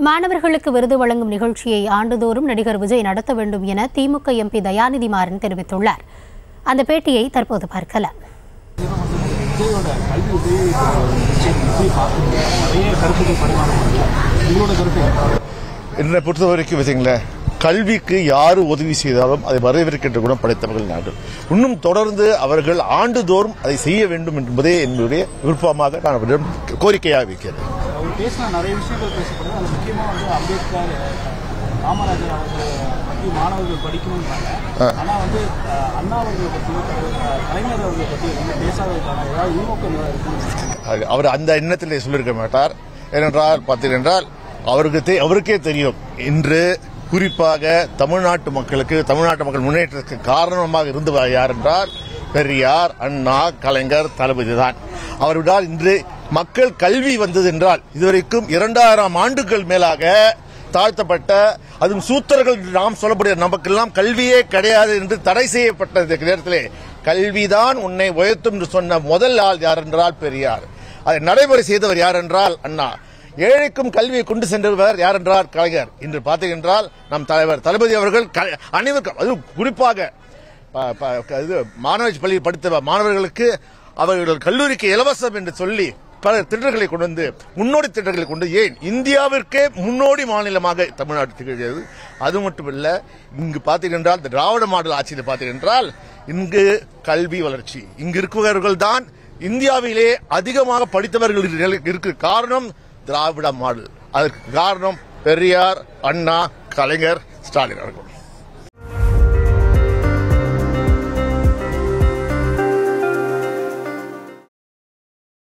மாணவர்களுக்கு விருது வழங்கும் நிகழ்ச்சியை ஆண்டுதோறும் நடிகர் விஜய் நடத்த வேண்டும் என திமுக எம்பி தயாநிதி மாறன் தெரிவித்துள்ளார் அந்த பேட்டியை தற்போது பார்க்கலாம் விஜயோட கல்வி உதவி விஜய் பார்க்கும்போது நிறைய கருத்துக்கள் பரிமாற்றம் பண்ணுறாங்க உங்களோட கருத்து என்ன? என்னை பொறுத்த வரைக்கும் வச்சுங்களேன் கல்விக்கு யார் உதவி செய்தாலும் அதை வரவேற்கின்ற குணம் படைத்தவர்கள் நாடு இன்னும் தொடர்ந்து அவர்கள் ஆண்டுதோறும் அதை செய்ய வேண்டும் என்பதே என்னுடைய விருப்பமாக நான் அவரிடம் கோரிக்கையாக வைக்கிறேன் அவர் பேசின நிறைய விஷயங்கள் பேசப்படுது அது முக்கியமாக வந்து அம்பேத்கர் காமராஜர் அவர்கள் பற்றி மாணவர்கள் படிக்கணுன்றாங்க ஆனால் வந்து அஹ், அண்ணா அவர்களை பற்றியோ அஹ், கலைஞர் அவர்களை பற்றியோ வந்து பேசாததுக்கான ஏதாவது உள்நோக்கம் ஏதாவது இருக்குன்னு அது அவர் அந்த எண்ணத்திலே சொல்லியிருக்க மாட்டார் ஏனென்றால் பார்த்தீர்கள் அவருக்கு தெ- அவருக்கே தெரியும் இன்று குறிப்பாக தமிழ்நாட்டு மக்களுக்கு தமிழ்நாட்டு மக்கள் முன்னேற்றத்துக்கு காரணமாக இருந்தவர் யார் என்றால் பெரியார் அண்ணா கலைஞர் தளபதி தான் அவர்விடால் இன்று மக்கள் கல்வி வந்தது என்றால் இதுவரைக்கும் இரண்டாயிரம் ஆண்டுகள் மேலாக தாழ்த்தப்பட்ட அதுவும் சூத்திரர்கள் என்று நாம் சொல்லக்கூடிய நமக்கெல்லாம் கல்வியே கிடையாது என்று தடை செய்யப்பட்ட இந்த நேரத்திலே கல்விதான் உன்னை உயர்த்தும் என்று சொன்ன முதல் ஆள் யார் என்றால் பெரியார் அதை நடைமுறை செய்தவர் யார் என்றால் அண்ணா ஏழைக்கும் கல்வியை கொண்டு சென்றவர் யார் என்றால் கலைஞர் இன்று பார்த்தீங்கன்றால் நம் தலைவர் தளபதி அவர்கள் க- அனைவருக்கும் அது குறிப்பாக ப- ப- இது மாணவர் பள்ளியில் படித்த மாணவர்களுக்கு அவர்கள் கல்லூரிக்கு இலவசம் என்று சொல்லி பல திட்டங்களை கொண்டு வந்து முன்னோடி திட்டங்களை கொண்டு ஏன் இந்தியாவிற்கே முன்னோடி மாநிலமாக தமிழ்நாடு திகழ்கிறது அது மட்டுமல்ல இங்கு பார்த்தீர்கள் இந்த திராவிட மாடல் ஆட்சியில் பார்த்தீர்கள் இங்கு கல்வி வளர்ச்சி இங்கு இருக்கிறவர்கள் தான் இந்தியாவிலே அதிகமாக படித்தவர்கள் இருக்கு காரணம் திராவிட மாடல் அதற்கு காரணம் பெரியார் அண்ணா கலைஞர் ஸ்டாலின் அவர்கள்